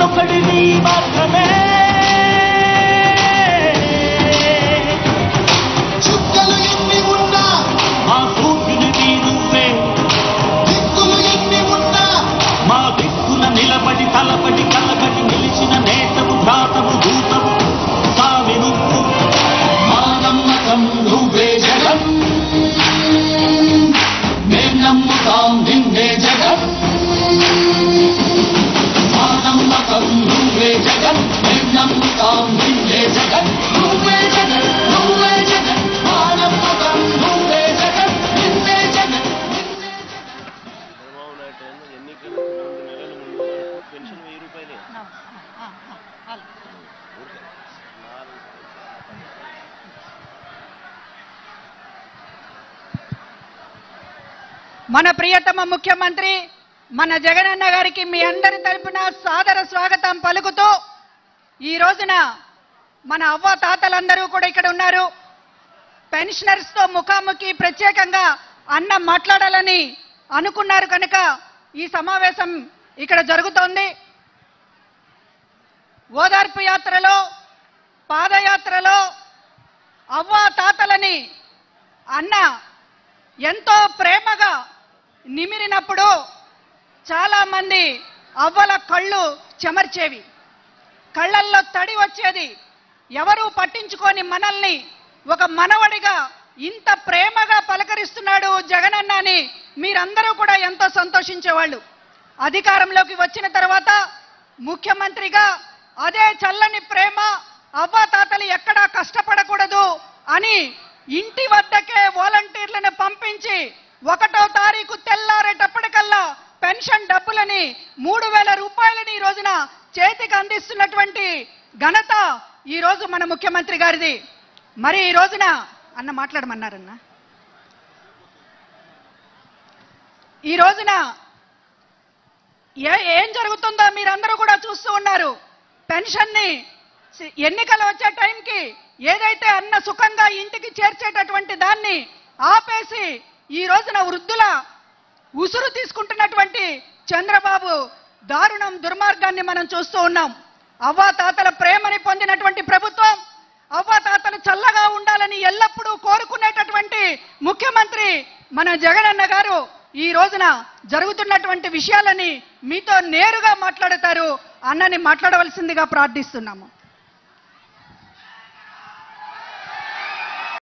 నేనొకడిని మాత్రమే చుక్కలు ఎన్ని ఉన్నా మా సూర్యునివి నువ్వే దిక్కులు ఎన్ని ఉన్నా మా దిక్కున నిలబడి తలబడి కలబడి నిలిచిన నేతవు భ్రాతవు దూతవు స్వామి నువ్వు మా నమ్మకం నువ్వే జగన్ మేం నమ్ముతాం నిన్నే జగన్ మా నమ్మకం నువ్వే జగన్ మేం నమ్ముతాం నిన్నే జగన్ నువ్వే జగన్ నువ్వే జగన్ మా నమ్మకం నువ్వే జగన్ నిన్నే జగన్ చంద్రబాబు నాయుడు టైంలో ఎన్నికలు మూడు నెలల ముందు వరకు పెన్షన్ వెయ్యి రూపాయలే ఊరికే. నాలుగు మన ప్రియతమ ముఖ్యమంత్రి మన జగనన్న గారికి మీ అందరి తరపున సాదర స్వాగతం పలుకుతూ ఈ రోజున మన అవ్వ తాతలందరూ కూడా ఇక్కడ ఉన్నారు పెన్షనర్స్ తో ముఖాముఖి ప్రత్యేకంగా అన్న మాట్లాడాలని అనుకున్నారు కనుక ఈ సమావేశం ఇక్కడ జరుగుతోంది ఓదార్పు యాత్రలో పాదయాత్రలో అవ్వ తాతలని అన్న ఎంతో ప్రేమగా నిమిరినప్పుడు చాలా మంది అవ్వల కళ్ళు చెమర్చేవి కళ్ళల్లో తడి వచ్చేది ఎవరూ పట్టించుకొని మనల్ని ఒక మనవడిగా ఇంత ప్రేమగా పలకరిస్తున్నాడు జగనన్న అని మీరందరూ కూడా ఎంతో సంతోషించేవాళ్ళు అధికారంలోకి వచ్చిన తర్వాత ముఖ్యమంత్రిగా అదే చల్లని ప్రేమ అవ్వాతాతలు ఎక్కడా కష్టపడకూడదు అని ఇంటి వద్దకే వాలంటీర్లను పంపించి ఒకటో తారీఖు తెల్లారేటప్పటికల్లా పెన్షన్ డబ్బులని మూడు వేల రూపాయలని ఈ రోజున చేతికి అందిస్తున్నటువంటి ఘనత ఈ రోజు మన ముఖ్యమంత్రి గారిది మరి ఈ రోజున అన్న మాట్లాడమన్నారన్న ఈ రోజున ఏ ఏం జరుగుతుందో మీరందరూ కూడా చూస్తూ ఉన్నారు పెన్షన్ ని ఎన్నికలు వచ్చే టైంకి ఏదైతే అన్న సుఖంగా ఇంటికి చేర్చేటటువంటి దాన్ని ఆపేసి ఈ రోజున వృద్ధుల ఉసురు తీసుకుంటున్నటువంటి చంద్రబాబు దారుణం దుర్మార్గాన్ని మనం చూస్తూ ఉన్నాం అవ్వా తాతల ప్రేమని పొందినటువంటి ప్రభుత్వం అవ్వా తాతలు చల్లగా ఉండాలని ఎల్లప్పుడూ కోరుకునేటటువంటి ముఖ్యమంత్రి మన జగనన్న గారు ఈ రోజున జరుగుతున్నటువంటి విషయాలని మీతో నేరుగా మాట్లాడతారు అన్నని మాట్లాడవలసిందిగా ప్రార్థిస్తున్నాము